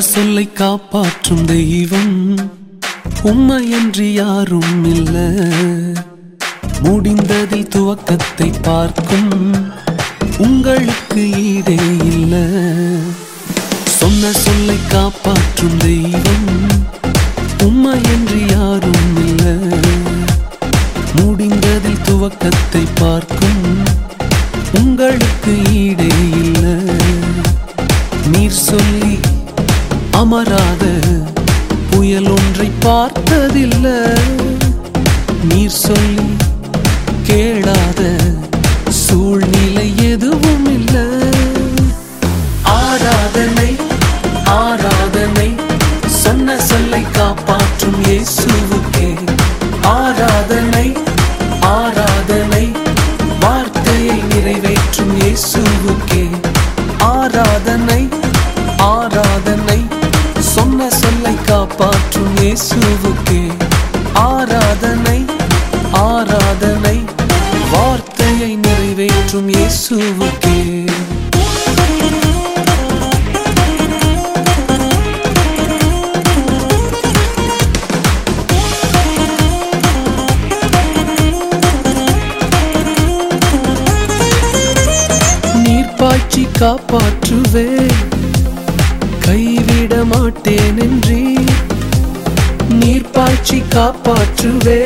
சொல்லை காப்பாற்றும் தெய்வம் உண்மையன்றி யாரும் இல்ல முடிந்ததில் துவக்கத்தை பார்க்கும் உங்களுக்கு ஈடே இல்ல சொன்ன சொல்லை காப்பாற்றும் தெய்வம் உண்மையன்றி யாரும் இல்ல முடிந்ததில் துவக்கத்தை பார்க்கும் உங்களுக்கு ஈடே இல்ல நீர் சொல்லி அமராத புயல் ஒன்றை பார்த்ததில்ல நீர் சொல்லி கேளாத சூழ்நிலை எதுவும் இல்ல ஆராதனை ஆராதனை சொன்ன சொல்லை காப்பாற்றும் இயேசுவுக்கே ஆராதனை ஆராதனை வார்த்தையை நிறைவேற்றும் இயேசுவுக்கே ஆராதனை ஆராதனை சொன்ன சொல்லை காப்பாற்றும் இயேசுவுக்கே ஆராதனை ஆராதனை வார்த்தையை நிறைவேற்றும் இயேசுவுக்கே நீர் பாய்ச்சி காப்பாற்றுவே கைவிட மாட்டேன் என்றே நீர் பாய்ச்சி காப்பாற்றுவே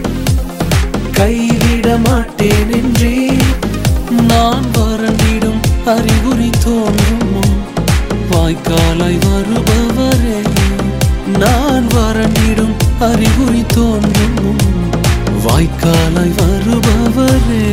கைவிட மாட்டேன் என்றே நான் வறண்டிடும் அறிகுறி தோன்றும் முன் வாய்க்காலாய் வருபவரே நான் வறண்டிடும் அறிகுறி தோன்றும் முன் வாய்க்காலாய் வருபவரே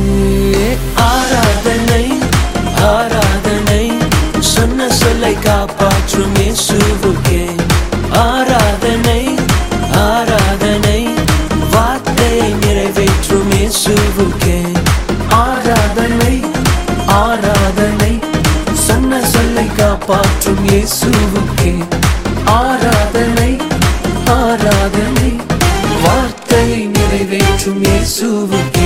ஆராதனை ஆராதனை சொன்ன சொல்லை காப்பாற்றும் இயேசுவுக்கே ஆராதனை ஆராதனை வார்த்தையை நிறைவேற்றும் இயேசுவுக்கே ஆராதனை ஆராதனை சொன்ன சொல்லை காப்பாற்றும் இயேசுவுக்கே ஆராதனை ஆராதனை வார்த்தையை நிறைவேற்றும் இயேசுவுக்கே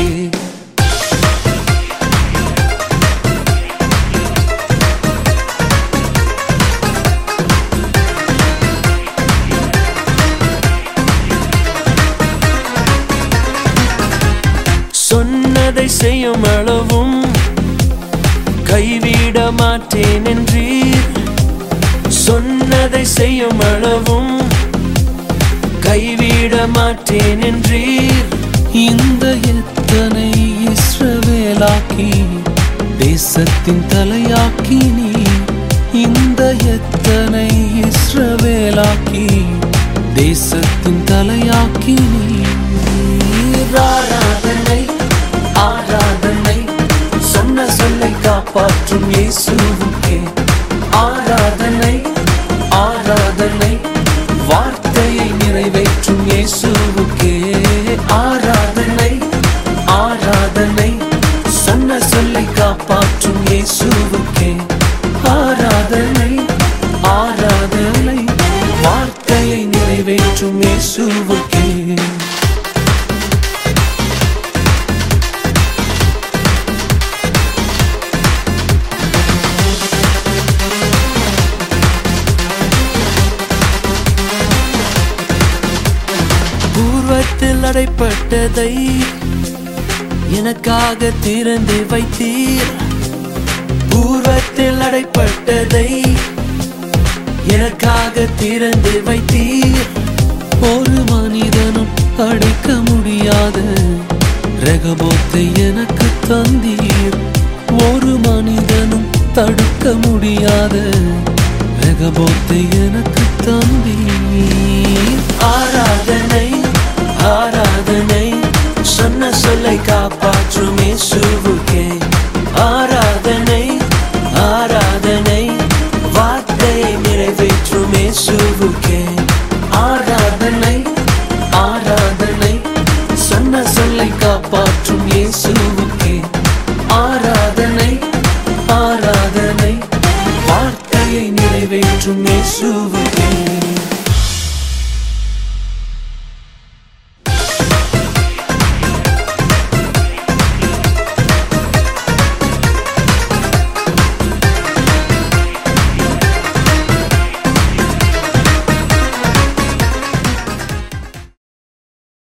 சொன்னதை செய்யும் அளவும் கைவிட மாட்டேன் என்றீர் சொன்னதை செய்யும் அளவும் கைவிட மாட்டேன் என்றீர் இந்த எத்தனை இஸ்ரவேலாக்கி தேசத்தின் தலையாக்கி நீ இந்த எத்தனை இஸ்ரவேலாக்கி தேசத்தின் தலையாக்கி நீ ஆராதனை ஆராதனை சொன்ன சொல்லை காப்பாற்றும் இயேசுவுக்கே ஆராதனை ஆராதனை வார்த்தையை நிறைவேற்றும் இயேசுவுக்கே ஆராதனை ஆராதனை சொன்ன சொல்லை காப்பாற்றும் இயேசுவுக்கே ஆராதனை ஆராதனை வார்த்தையை நிறைவேற்றும் இயேசுவுக்கே பூர்வத்தில் அடைப்பட்டதை எனக்காக திறந்து வைத்தீர் பூர்வத்தில் அடைப்பட்டதை எனக்காக திறந்து வைத்தீர் ஒரு மனிதனும் அடைக்க முடியாத ரகபோத்தை எனக்கு தந்தீர் ஒரு மனிதனும் தடுக்க முடியாத ரகபோத்தை எனக்கு தந்தீர் ஆராதனை ஆராதனை சொன்ன சொல்லை காப்பாற்றும் இயேசுவுக்கே